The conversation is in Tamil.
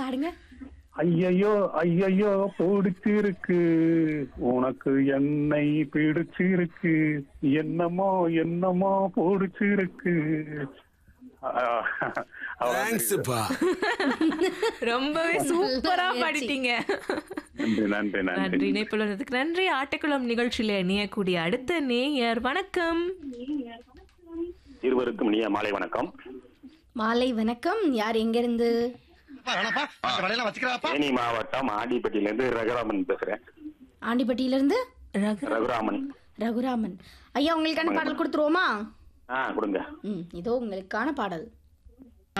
பாடுங்க ஐயையோ ஐயையோ பிடிச்சிருக்கு உனக்கு என்னை பிடிச்சிருக்கு என்னமோ என்னமோ பிடிச்சிருக்கு ஆஹ், அவ்வளவுதான் தேங்க்ஸ்ப்பா ரொம்பவே சூப்பரா பாடிட்டீங்க நன்றி நன்றி நன்றி நன்றி இணைப்பில் வந்ததுக்கு நன்றி ஆட்டக்குளம் நிகழ்ச்சியில இணையக்கூடிய அடுத்த நேயர் வணக்கம் இருவருக்கும் இனிய மாலை வணக்கம் மாலை வணக்கம் யார் எங்க இருந்து தேனி மாவட்டம் ஆண்டிப்பட்டியிலிருந்து ரகுராமன் பேசுறேன் ஆண்டிப்பட்டியில இருந்து ரகு ரகுராமன் ரகுராமன் ஐயா உங்களுக்கான பாடல் கொடுத்துருவோமா ஆ கொடுங்க ம் இதோ உங்களுக்கான பாடல்